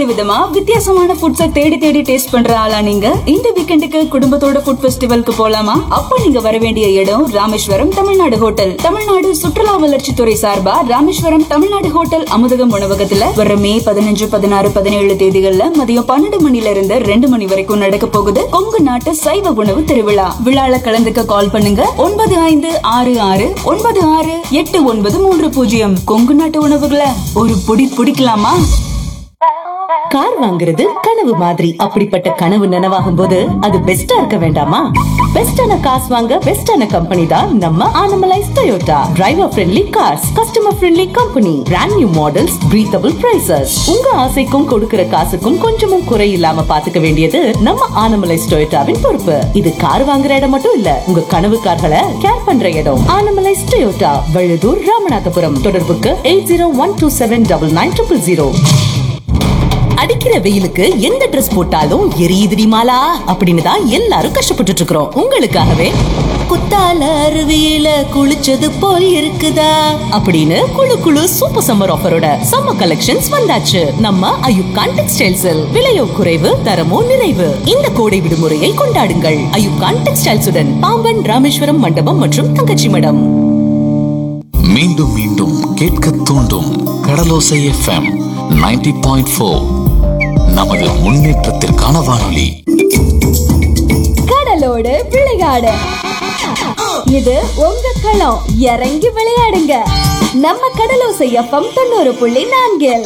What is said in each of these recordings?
விதவிதமா வித்தியாசமான ஃபுட்ஸ தேடி தேடி டேஸ்ட் பண்ற ஆளா நீங்க இந்த வீக்கெண்டுக்கு குடும்பத்தோட ஃபுட் ஃபெஸ்டிவலுக்கு போலாமா அப்ப நீங்க வர வேண்டிய இடம் ராமேஸ்வரம் தமிழ்நாடு ஹோட்டல் தமிழ்நாடு சுற்றுலா வளர்ச்சித்துறை சார்பா ராமேஸ்வரம் தமிழ்நாடு ஹோட்டல் அமுதகம் உணவகத்துல வர மே பதினஞ்சு பதினாறு பதினேழு தேதிகள்ல மதியம் பன்னெண்டு மணில இருந்து ரெண்டு மணி வரைக்கும் நடக்க போகுது கொங்கு நாட்டு சைவ உணவு திருவிழா விழால கலந்துக்க கால் பண்ணுங்க ஒன்பது ஐந்து ஆறு ஆறு ஒன்பது ஆறு எட்டு ஒன்பது மூன்று பூஜ்ஜியம் கொங்கு நாட்டு உணவுகளை ஒரு பொடி பிடிக்கலாமா கார் வாங்குறது கனவு மாதிரி அப்படிப்பட்ட கனவு நனவாகும் போது அது பெஸ்டா இருக்க வேண்டாமா பெஸ்டான காசு வாங்க பெஸ்டான கம்பெனி தான் நம்ம Anamallais Toyota driver friendly cars customer friendly company brand new models breathable prices உங்க ஆசைக்கும் கொடுக்கிற காசுக்கும் கொஞ்சமும் குறை இல்லாம பாத்துக்க வேண்டியது நம்ம ஆனமலைஸ் டொயோட்டாவின் பொறுப்பு இது கார் வாங்குற இடம் மட்டும் இல்ல உங்க கனவு கார்களை கேர் பண்ற இடம் ஆனமலைஸ் டொயோட்டா வழுதூர் ராமநாதபுரம் தொடர்புக்கு eight zero one two seven double nine triple zero அடிக்கிற வெயிலுக்கு எந்த ட்ரெஸ் போட்டாலும் எரியுதுடி மாலா அப்படின்னு தான் எல்லாரும் கஷ்டப்பட்டுட்டு இருக்கிறோம் உங்களுக்காகவே குத்தால அருவியில குளிச்சது போல் இருக்குதா அப்படின்னு குளு குளு சூப்பர் சம்மர் ஆஃபரோட சம்மர் கலெக்ஷன்ஸ் வந்தாச்சு நம்ம அயுப்கான் டெக்ஸ்டைல்ஸில் விலையோ குறைவு தரமோ நிறைவு இந்த கோடை விடுமுறையை கொண்டாடுங்கள் அயுப்கான் டெக்ஸ்டைல்ஸுடன் பாம்பன் ராமேஸ்வரம் மண்டபம் மற்றும் தங்கச்சி மடம் மீண்டும் மீண்டும் கேட்க தூண்டும் கடலோசை எஃப்எம் 90.4 பாயிண்ட் ஃபோர் நமது முன்னேற்றத்திற்கான வானொலி கடலோடு விளையாடு இது உங்க களம் இறங்கி விளையாடுங்க நம்ம கடலோசை எஃப்எம் தொண்ணூறு புள்ளி நான்கில்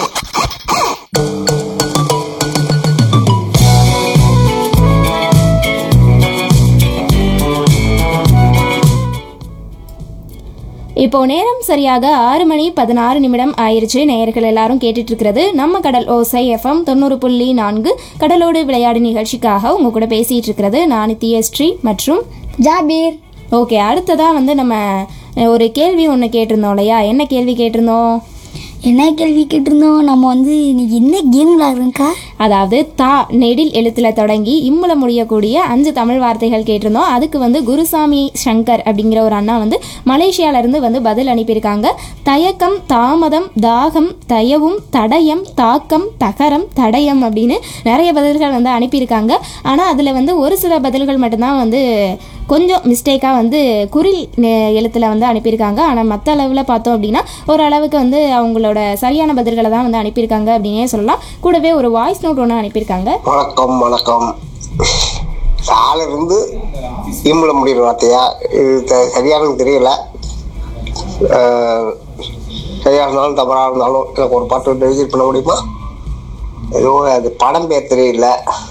இப்போ நேரம் சரியாக ஆறு மணி பதினாறு நிமிடம் ஆயிருச்சு நேயர்கள் எல்லாரும் கேட்டுட்டு இருக்கிறது நம்ம கடல் ஓசை எஃப்எம் தொண்ணூறு புள்ளி நான்கு கடலோடு விளையாடு நிகழ்ச்சிக்காக உங்க கூட பேசிட்டு இருக்கிறது நான் தியஸ்ரீ மற்றும் ஜாபீர் ஓகே அடுத்ததா வந்து நம்ம அஹ், ஒரு கேள்வி ஒன்று கேட்டிருந்தோம் இல்லையா என்ன கேள்வி கேட்டிருந்தோம் என்ன கேள்வி கேட்டிருந்தோம் நம்ம வந்து இன்னைக்கு என்ன கேம் விளாடுறோம்க்கா அதாவது தா நெடில் எழுத்துல தொடங்கி இம்முல முடியக்கூடிய அஞ்சு தமிழ் வார்த்தைகள் கேட்டிருந்தோம் அதுக்கு வந்து குருசாமி சங்கர் அப்படிங்கிற ஒரு அண்ணா வந்து மலேசியால இருந்து வந்து பதில் அனுப்பியிருக்காங்க தயக்கம் தாமதம் தாகம் தயவும் தடயம் தாக்கம் தகரம் தடயம் அப்படின்னு நிறைய பதில்கள் வந்து அனுப்பியிருக்காங்க ஆனால் அதில் வந்து ஒரு சில பதில்கள் மட்டும்தான் வந்து கொஞ்சம் மிஸ்டேக்காக வந்து குறில் எழுத்தில் வந்து அனுப்பியிருக்காங்க ஆனால் மற்ற அளவில் பார்த்தோம் அப்படின்னா ஓரளவுக்கு வந்து அவங்களோட சரியான பதில்களை தான் வந்து அனுப்பியிருக்காங்க அப்படின்னே சொல்லலாம் கூடவே ஒரு வாய்ஸ் நோட் ஒன்று அனுப்பியிருக்காங்க வணக்கம் வணக்கம் சாலிருந்து ஈம்புல முடிகிற வார்த்தையா இது த- சரியானது தெரியல அஹ், சரியா இருந்தாலும் தவறாக இருந்தாலும் எனக்கு ஒரு பாட்டு டெலிவரி பண்ண முடியுமா ஏதோ அது படம் பேர் தெரியல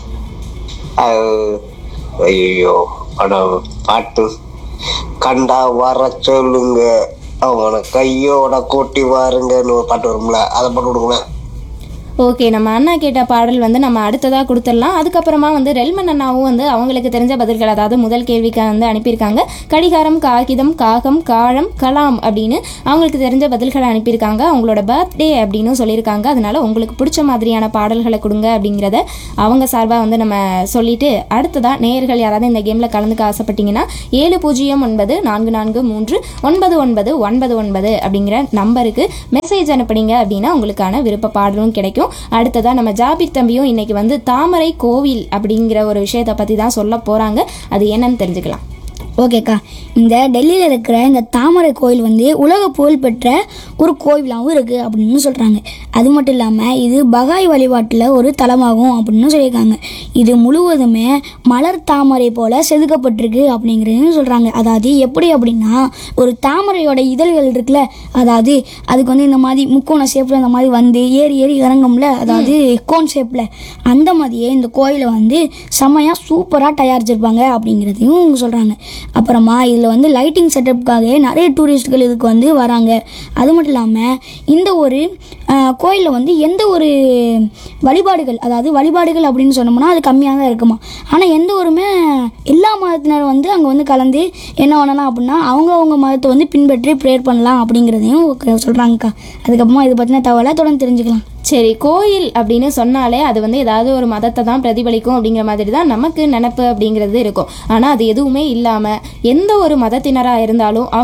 ஐயோ படம் பாட்டு கண்டா வர சொல்லுங்க அவனை கையோட கூட்டி வாருங்கன்னு ஒரு பாட்டு வரும்ல அதை பாட்டு கொடுங்களேன் ஓகே நம்ம அண்ணா கேட்ட பாடல் வந்து நம்ம அடுத்ததாக கொடுத்துடலாம் அதுக்கப்புறமா வந்து ரெல்மன் அண்ணாவும் வந்து அவங்களுக்கு தெரிஞ்ச பதில்கள் அதாவது முதல் கேள்விக்கு வந்து அனுப்பியிருக்காங்க கடிகாரம் காகிதம் காகம் காழம் கலாம் அப்படின்னு அவங்களுக்கு தெரிஞ்ச பதில்களை அனுப்பியிருக்காங்க அவங்களோட பர்த்டே அப்படின்னு சொல்லியிருக்காங்க அதனால உங்களுக்கு பிடிச்ச மாதிரியான பாடல்களை கொடுங்க அப்படிங்கிறத அவங்க சார்பாக வந்து நம்ம சொல்லிட்டு அடுத்ததாக நேயர்கள் யாராவது இந்த கேமில் கலந்துக்க ஆசைப்பட்டீங்கன்னா ஏழு பூஜ்ஜியம் ஒன்பது நான்கு நான்கு மூன்று ஒன்பது ஒன்பது ஒன்பது ஒன்பது அப்படிங்கிற நம்பருக்கு மெசேஜ் அனுப்புனீங்க அப்படின்னா உங்களுக்கான விருப்ப பாடலும் கிடைக்கும் அடுத்ததாக நம்ம ஜாபிர் தம்பியும் இன்னைக்கு வந்து தாமரை கோவில் அப்படிங்கிற ஒரு விஷயத்தை பற்றி தான் சொல்ல போகிறாங்க அது என்னன்னு தெரிஞ்சுக்கலாம் ஓகேக்கா இந்த டெல்லியில் இருக்கிற இந்த தாமரை கோயில் வந்து உலக புகழ்பெற்ற ஒரு கோவிலாகவும் இருக்குது அப்படின்னு சொல்கிறாங்க அது மட்டும் இல்லாமல் இது பகாய் வழிபாட்டில் ஒரு தலமாகும் அப்படின்னு சொல்லியிருக்காங்க இது முழுவதுமே மலர் தாமரை போல் செதுக்கப்பட்டிருக்கு அப்படிங்கிறதையும் சொல்கிறாங்க அதாவது எப்படி அப்படின்னா ஒரு தாமரையோட இதழ்கள் இருக்குல்ல அதாவது அதுக்கு வந்து இந்த மாதிரி முக்கோண ஷேப்பில் இந்த மாதிரி வந்து ஏறி ஏறி இறங்கும்ல அதாவது கோன் ஷேப்பில் அந்த மாதிரியே இந்த கோயிலை வந்து செம்மையாக சூப்பராக தயாரிச்சிருப்பாங்க அப்படிங்கிறதையும் சொல்கிறாங்க அப்புறமா இதில் வந்து லைட்டிங் செட்டப்புக்காக நிறைய டூரிஸ்ட்கள் இதுக்கு வந்து வராங்க அது மட்டும் இல்லாமல் இந்த ஒரு கோயிலில் வந்து எந்த ஒரு வழிபாடுகள் அதாவது வழிபாடுகள் அப்படின்னு சொன்னோம்னா அது கம்மியாக தான் இருக்குமா ஆனால் எந்த ஒருமே எல்லா மதத்தினர் வந்து அங்கே வந்து கலந்து என்ன பண்ணலாம் அப்படின்னா அவங்க அவங்க மதத்தை வந்து பின்பற்றி ப்ரேயர் பண்ணலாம் அப்படிங்கிறதையும் சொல்கிறாங்கக்கா அதுக்கப்புறமா இது பற்றின தகவலை தொடர்ந்து தெரிஞ்சுக்கலாம் சரி கோயில் அப்படின்னு சொன்னாலே அது வந்து ஏதாவது ஒரு மதத்தை தான் பிரதிபலிக்கும் அப்படிங்கிற மாதிரி தான் நமக்கு நினப்பு அப்படிங்கிறது இருக்கும் ஆனால் அது எதுவுமே இல்லாமல் எந்த ஒரு மதத்தினராக இருந்தாலும் அவங்க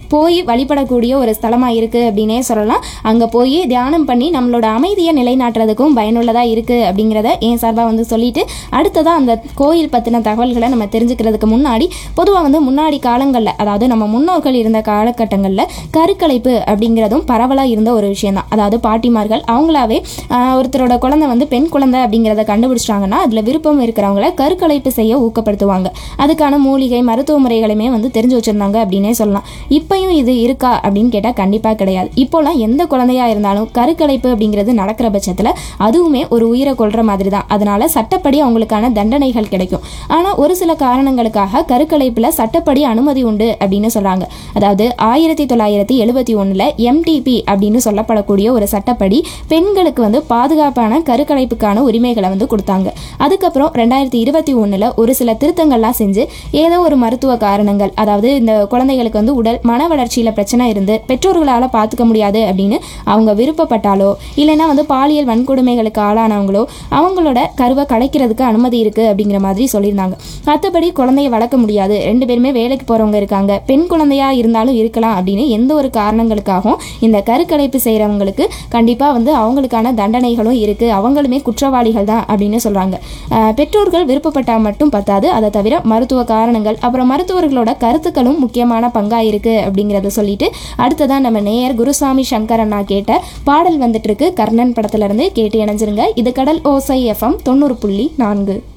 போய் வழிபடக்கூடிய ஒரு ஸ்தலமாக இருக்குது அப்படின்னே சொல்லலாம் அங்கே போய் தியானம் பண்ணி நம்மளோட அமைதியை நிலைநாட்டுறதுக்கும் பயனுள்ளதாக இருக்குது அப்படிங்கிறத என் சார்பாக வந்து சொல்லிட்டு அடுத்ததாக அந்த கோயில் பற்றின தகவல்களை நம்ம தெரிஞ்சுக்கிறதுக்கு முன்னாடி பொதுவாக வந்து முன்னாடி காலங்களில் அதாவது நம்ம முன்னோர்கள் இருந்த காலகட்டங்களில் கருக்கலைப்பு அப்படிங்கிறதும் பரவலாக இருந்த ஒரு விஷயம்தான் அதாவது பாட்டிமார்கள் அவங்களாவே ஆஹ், ஒருத்தரோட குழந்தை வந்து பெண் குழந்தை அப்படிங்கிறத கண்டுபிடிச்சிட்டாங்கன்னா அதில் விருப்பம் இருக்கிறவங்கள கருக்கலைப்பு செய்ய ஊக்கப்படுத்துவாங்க அதுக்கான மூலிகை மருத்துவ முறைகளுமே வந்து தெரிஞ்சு வச்சுருந்தாங்க அப்படின்னே சொல்லலாம் இப்பயும் இது இருக்கா அப்படின்னு கேட்டால் கண்டிப்பாக கிடையாது இப்போலாம் எந்த குழந்தையா இருந்தாலும் கருக்கலைப்பு அப்படிங்கிறது நடக்கிற பட்சத்தில் அதுவுமே ஒரு உயிரை கொல்ற மாதிரி தான் அதனால சட்டப்படி அவங்களுக்கான தண்டனைகள் கிடைக்கும் ஆனால் ஒரு சில காரணங்களுக்காக கருக்கலைப்பில் சட்டப்படி அனுமதி உண்டு அப்படின்னு சொல்கிறாங்க அதாவது ஆயிரத்தி தொள்ளாயிரத்தி எழுபத்தி ஒன்றில் எம்டிபி அப்படின்னு சொல்லப்படக்கூடிய ஒரு சட்டப்படி பெண்களுக்கு வந்து பாதுகாப்பான கருக்கலைப்புக்கான உரிமைகளை வந்து கொடுத்தாங்க அதுக்கப்புறம் ரெண்டாயிரத்தி இருபத்தி ஒன்றில் ஒரு சில திருத்தங்கள்லாம் செஞ்சு ஏதோ ஒரு மருத்துவ காரணங்கள் அதாவது இந்த குழந்தைகளுக்கு வந்து உடல் மன வளர்ச்சியில் பிரச்சனை இருந்து பெற்றோர்களால் பார்த்துக்க முடியாது அப்படின்னு அவங்க விருப்பப்பட்டாலோ இல்லைன்னா வந்து பாலியல் வன்கொடுமைகளுக்கு ஆளானவங்களோ அவங்களோட கருவை கலைக்கிறதுக்கு அனுமதி இருக்குது அப்படிங்கிற மாதிரி சொல்லியிருந்தாங்க மற்றபடி குழந்தைய வளர்க்க முடியாது ரெண்டு பேருமே வேலைக்கு போகிறவங்க இருக்காங்க பெண் குழந்தையா இருந்தாலும் இருக்கலாம் அப்படின்னு எந்த ஒரு காரணங்களுக்காகவும் இந்த கருக்கலைப்பு செய்கிறவங்களுக்கு கண்டிப்பாக வந்து அவங்களுக்கான தண்டனைகளும் இருக்குது அவங்களுமே குற்றவாளிகள் தான் அப்படின்னு சொல்கிறாங்க பெற்றோர்கள் விருப்பப்பட்டால் மட்டும் பத்தாது அதை தவிர மருத்துவ காரணங்கள் அப்புறம் மருத்துவர்களோட கருத்துக்களும் முக்கியமான பங்காக இருக்குது அப்படிங்கிறத சொல்லிட்டு அடுத்ததான் நம்ம நேயர் குருசாமி சங்கர் அண்ணா கேட்ட பாடல் வந்துட்டு இருக்கு கர்ணன் படத்துல இருந்து கேட்டு இணைஞ்சிருங்க இது கடல் ஓசை எஃப்எம் தொண்ணூறு புள்ளி நான்கு